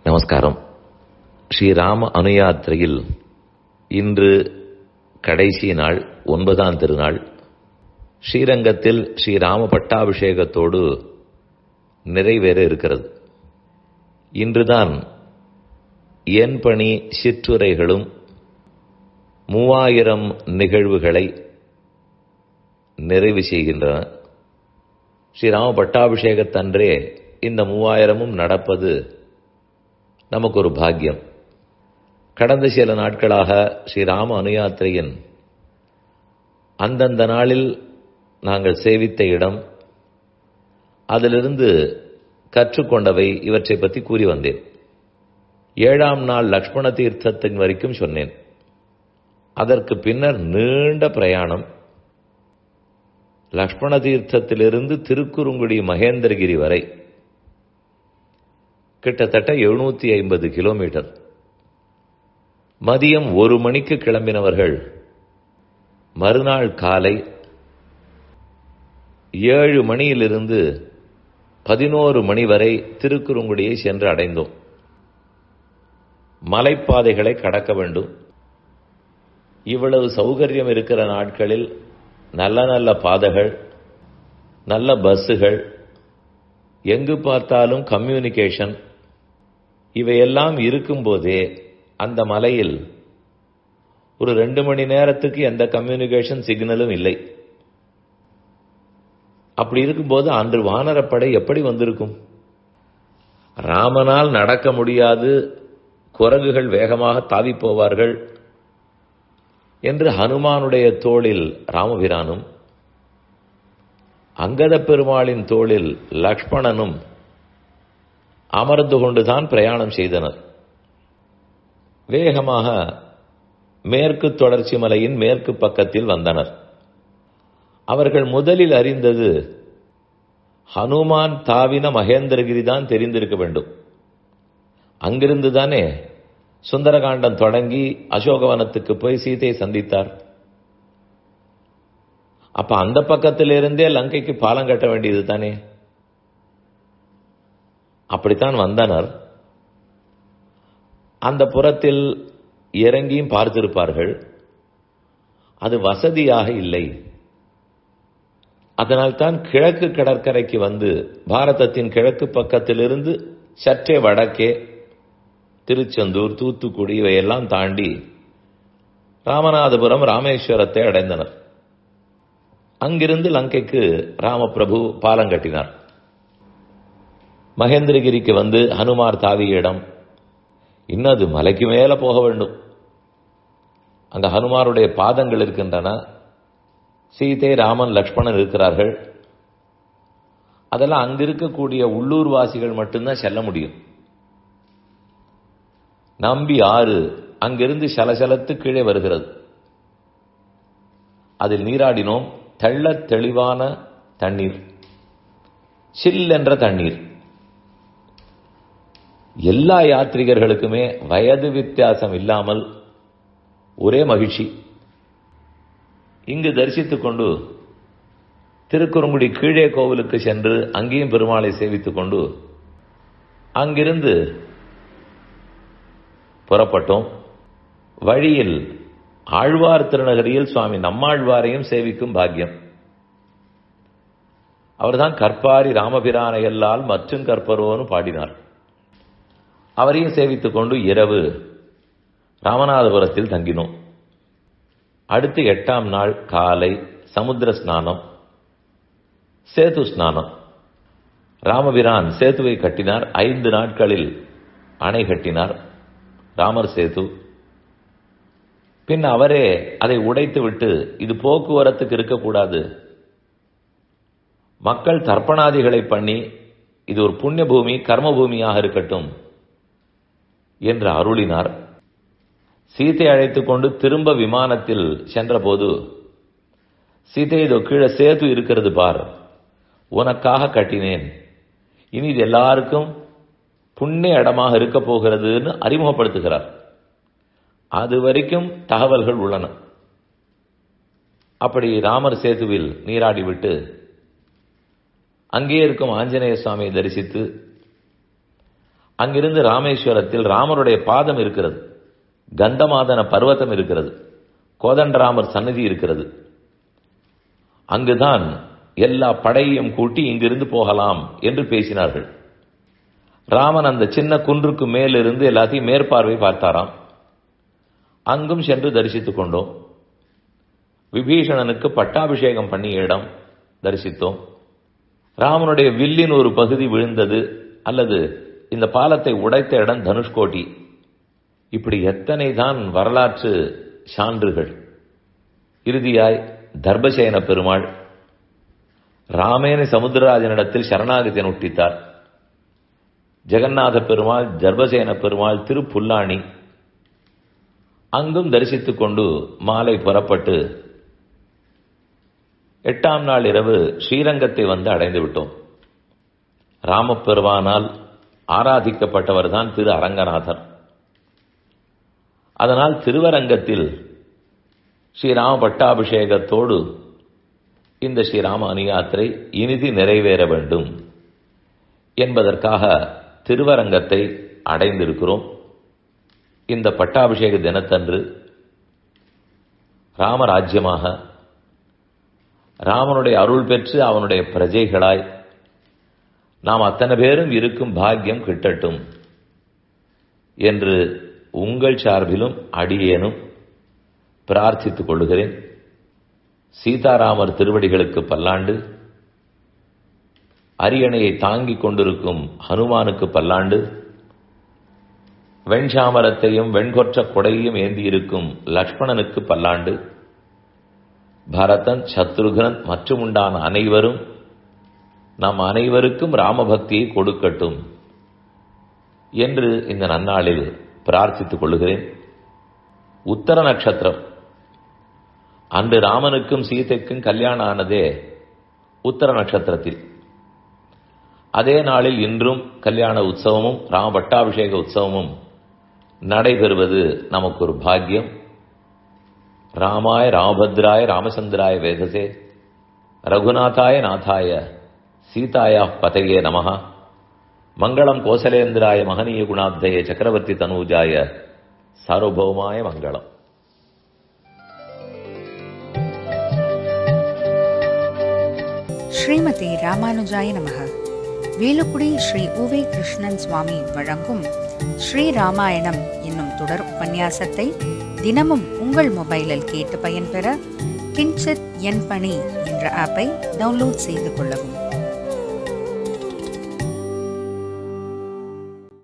நமஸ்காரம் ஸ்ரீராம அனுயாத்திரையில் இன்று கடைசி நாள் ஒன்பதாம் திருநாள் ஸ்ரீரங்கத்தில் ஸ்ரீராம பட்டாபிஷேகத்தோடு நிறைவேற இருக்கிறது இன்றுதான் என் பணி சிற்றுரைகளும் மூவாயிரம் நிகழ்வுகளை நிறைவு செய்கின்றன ஸ்ரீராம பட்டாபிஷேகத்தன்றே இந்த மூவாயிரமும் நடப்பது நமக்கு ஒரு பாக்கியம் கடந்த சில நாட்களாக ஸ்ரீராம அனுயாத்திரையின் அந்தந்த நாளில் நாங்கள் சேவித்த இடம் அதிலிருந்து கற்றுக்கொண்டவை இவற்றை பற்றி கூறி வந்தேன் ஏழாம் நாள் லக்ஷ்மண தீர்த்தத்தின் வரைக்கும் சொன்னேன் அதற்கு பின்னர் நீண்ட பிரயாணம் லக்ஷ்மண தீர்த்தத்திலிருந்து திருக்குறுங்குடி மகேந்திரகிரி வரை கிட்டத்தட்ட எழுநூத்தி ஐம்பது கிலோமீட்டர் மதியம் ஒரு மணிக்கு கிளம்பினவர்கள் மறுநாள் காலை ஏழு மணியிலிருந்து பதினோரு மணி வரை திருக்குறுங்குடியை சென்று அடைந்தோம் மலைப்பாதைகளை கடக்க வேண்டும் இவ்வளவு சௌகரியம் இருக்கிற நாட்களில் நல்ல நல்ல பாதைகள் நல்ல பஸ்ஸுகள் எங்கு பார்த்தாலும் கம்யூனிகேஷன் இவையெல்லாம் இருக்கும்போதே அந்த மலையில் ஒரு ரெண்டு மணி நேரத்துக்கு எந்த கம்யூனிகேஷன் சிக்னலும் இல்லை அப்படி இருக்கும்போது அன்று வானரப்படை எப்படி வந்திருக்கும் ராமனால் நடக்க முடியாது குரங்குகள் வேகமாக தாவி போவார்கள் என்று ஹனுமானுடைய தோளில் ராமபிரானும் அங்கத பெருமாளின் தோளில் லக்ஷ்மணனும் அமர்ந்து கொண்டுதான் பிரயாணம் செய்தனர் வேகமாக மேற்கு தொடர்ச்சி மலையின் மேற்கு பக்கத்தில் வந்தனர் அவர்கள் முதலில் அறிந்தது ஹனுமான் தாவின மகேந்திரகிரி தான் தெரிந்திருக்க வேண்டும் அங்கிருந்து தானே சுந்தரகாண்டம் தொடங்கி அசோகவனத்துக்கு போய் சீதையை சந்தித்தார் அப்ப அந்த பக்கத்திலிருந்தே லங்கைக்கு பாலம் கட்ட வேண்டியது தானே அப்படித்தான் வந்தனர் அந்த புறத்தில் இறங்கியும் பார்த்திருப்பார்கள் அது வசதியாக இல்லை அதனால்தான் கிழக்கு கடற்கரைக்கு வந்து பாரதத்தின் கிழக்கு பக்கத்திலிருந்து சற்றே வடக்கே திருச்செந்தூர் தூத்துக்குடி இவையெல்லாம் தாண்டி ராமநாதபுரம் ராமேஸ்வரத்தை அடைந்தனர் அங்கிருந்து லங்கைக்கு ராமபிரபு பாலம் கட்டினார் மகேந்திரகிரிக்கு வந்து ஹனுமார் தாவிய இடம் இன்னும் அது மலைக்கு மேல போக வேண்டும் அங்க ஹனுமாருடைய பாதங்கள் இருக்கின்றன சீதை ராமன் லக்ஷ்மணன் இருக்கிறார்கள் அதெல்லாம் அங்க இருக்கக்கூடிய உள்ளூர் வாசிகள் மட்டும்தான் செல்ல முடியும் நம்பி ஆறு அங்கிருந்து சலசலத்து கீழே வருகிறது அதில் நீராடினோம் தெள்ள தெளிவான தண்ணீர் சில் என்ற தண்ணீர் எல்லா யாத்ரிகர்களுக்குமே வயது வித்தியாசம் இல்லாமல் ஒரே மகிழ்ச்சி இங்கு தரிசித்துக் கொண்டு திருக்குறுங்குடி கீழே கோவிலுக்கு சென்று அங்கேயும் பெருமாளை சேவித்துக் கொண்டு அங்கிருந்து புறப்பட்டோம் வழியில் ஆழ்வார் திருநகரியில் சுவாமி நம்மாழ்வாரையும் சேவிக்கும் பாக்கியம் அவர்தான் கற்பாரி ராமபிரானையல்லால் மற்றும் கற்பரோன்னு பாடினார் அவரையும் சேவித்துக் கொண்டு இரவு ராமநாதபுரத்தில் தங்கினோம் அடுத்து எட்டாம் நாள் காலை சமுத்திர ஸ்நானம் சேது ஸ்நானம் ராமபிரான் சேதுவை கட்டினார் ஐந்து நாட்களில் அணை கட்டினார் ராமர் சேது பின் அவரே அதை உடைத்து விட்டு இது போக்குவரத்துக்கு இருக்கக்கூடாது மக்கள் தர்ப்பணாதிகளை பண்ணி இது ஒரு புண்ணிய பூமி கர்ம பூமியாக இருக்கட்டும் என்று அருளினார் சீத்தை அழைத்துக் கொண்டு திரும்ப விமானத்தில் சென்றபோது சீதை இதோ கீழே சேது இருக்கிறது பார் உனக்காக கட்டினேன் இனி இது எல்லாருக்கும் புண்ணிய இடமாக இருக்க போகிறதுன்னு அறிமுகப்படுத்துகிறார் அது வரைக்கும் தகவல்கள் உள்ளன அப்படி ராமர் சேதுவில் நீராடிவிட்டு அங்கே இருக்கும் ஆஞ்சநேய சுவாமியை தரிசித்து அங்கிருந்து ராமேஸ்வரத்தில் ராமருடைய பாதம் இருக்கிறது கந்தமாதன பர்வதம் இருக்கிறது கோதண்டராமர் சன்னதி இருக்கிறது அங்குதான் எல்லா படையையும் கூட்டி இங்கிருந்து போகலாம் என்று பேசினார்கள் ராமன் அந்த சின்ன குன்றுக்கு மேலிருந்து எல்லாத்தையும் மேற்பார்வை பார்த்தாராம் அங்கும் சென்று தரிசித்துக் கொண்டோம் விபீஷணனுக்கு பட்டாபிஷேகம் பண்ணிய இடம் தரிசித்தோம் ராமனுடைய வில்லின் ஒரு பகுதி விழுந்தது அல்லது இந்த பாலத்தை உடைத்த இடம் தனுஷ்கோடி இப்படி எத்தனை தான் வரலாற்று சான்றுகள் இறுதியாய் தர்பசேன பெருமாள் ராமேன சமுத்திரராஜனிடத்தில் சரணாகதி நுட்டித்தார் ஜெகநாத பெருமாள் தர்பசேன பெருமாள் திருப்புல்லாணி அங்கும் தரிசித்துக் கொண்டு மாலை புறப்பட்டு எட்டாம் நாள் இரவு ஸ்ரீரங்கத்தை வந்து அடைந்து விட்டோம் ராமப்பெருமானால் ஆராதிக்கப்பட்டவர்தான் திரு அரங்கநாதர் அதனால் திருவரங்கத்தில் ஸ்ரீராம பட்டாபிஷேகத்தோடு இந்த ஸ்ரீராம அணியாத்திரை இனிதி நிறைவேற வேண்டும் என்பதற்காக திருவரங்கத்தை அடைந்திருக்கிறோம் இந்த பட்டாபிஷேக தினத்தன்று ராமராஜ்யமாக ராமனுடைய அருள் பெற்று அவனுடைய பிரஜைகளாய் நாம் அத்தனை பேரும் இருக்கும் பாக்கியம் கிட்டட்டும் என்று உங்கள் சார்பிலும் அடியேனும் பிரார்த்தித்துக் கொள்ளுகிறேன் சீதாராமர் திருவடிகளுக்கு பல்லாண்டு அரியணையை தாங்கிக் கொண்டிருக்கும் ஹனுமானுக்கு பல்லாண்டு வெண்சாமரத்தையும் வெண்கொற்ற கொடையும் ஏந்தியிருக்கும் லக்ஷ்மணனுக்கு பல்லாண்டு பரதன் சத்ருகன் மற்றும் உண்டான அனைவரும் நம் அனைவருக்கும் ராமபக்தியை கொடுக்கட்டும் என்று இந்த நன்னாளில் பிரார்த்தித்துக் கொள்கிறேன் உத்தர நட்சத்திரம் அன்று ராமனுக்கும் சீதைக்கும் கல்யாணம் ஆனதே உத்தர நட்சத்திரத்தில் அதே நாளில் இன்றும் கல்யாண உற்சவமும் ராம பட்டாபிஷேக உற்சவமும் நடைபெறுவது நமக்கு ஒரு பாக்கியம் ராமாய ராமபத்ராய ராமச்சந்திராய வேதசே ரகுநாதாய நாதாய சீதாயா பதையே நமஹ மங்களம் கோசலேந்திராய மகனீய குணாப்தய சக்கரவர்த்தி தனூஜாய சார்வபௌமாய மங்களம் ஸ்ரீமதி ராமானுஜாய நமக வேலுக்குடி ஸ்ரீ உவே கிருஷ்ணன் சுவாமி வழங்கும் ஸ்ரீ ராமாயணம் என்னும் தொடர் உபன்யாசத்தை தினமும் உங்கள் மொபைலில் கேட்டு பயன்பெற கின்சத் என் பணி என்ற ஆப்பை டவுன்லோட் செய்து கொள்ளவும்